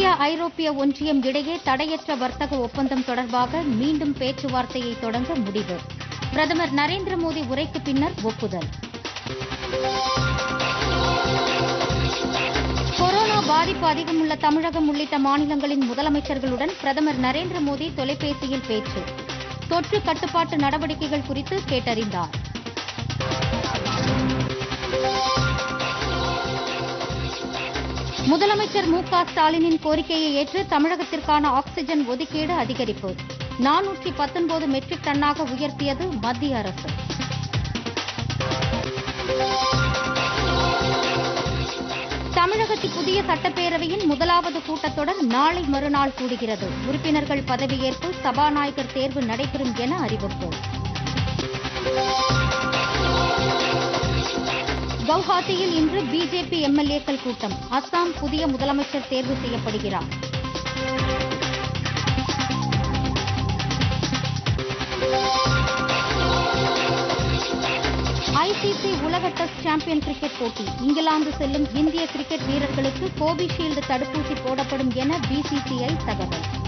India ஐரோப்பிய ஒன்றியம் இடையே தடையற்ற வர்த்தக ஒப்பந்தம் தொடர்பாக மீண்டும் பேச்சுவார்த்தையை தொடங்க முடிவு பிரதமர் நரேந்திர மோடி உரைக்கு பின்னர் ஒப்புதல் கொரோனா பாதிப்பு அதிகமுள்ள தமிழகம் உள்ளிட்ட மாநிலங்களின் முதலமைச்சர்களுடன் பிரதமர் நரேந்திர மோடி தொலைபேசியில் பேச்சு தொற்று கட்டுப்பாட்டு நடவடிக்கைகள் குறித்து கேட்டறிந்தார் முதலமைச்சர் மு க ஸ்டாலினின் கோரிக்கையை ஏற்று தமிழகத்திற்கான ஆக்ஸிஜன் ஒதுக்கீடு அதிகரிப்பு நானூற்றி பத்தொன்பது மெட்ரிக் டன்னாக உயர்த்தியது மத்திய அரசு தமிழகத்தில் புதிய சட்டப்பேரவையின் முதலாவது கூட்டத்தொடர் நாளை மறுநாள் கூடுகிறது உறுப்பினர்கள் பதவியேற்பு சபாநாயகர் தேர்வு நடைபெறும் என அறிவிப்பு கவுஹாத்தியில் இன்று பிஜேபி எம்எல்ஏக்கள் கூட்டம் அஸ்ஸாம் புதிய முதலமைச்சர் தேர்வு செய்யப்படுகிறார் ஐசிசி உலக டெஸ்ட் சாம்பியன் கிரிக்கெட் போட்டி இங்கிலாந்து செல்லும் இந்திய கிரிக்கெட் வீரர்களுக்கு கோவிஷீல்டு தடுப்பூசி போடப்படும் என பிசிசிஐ தகவல்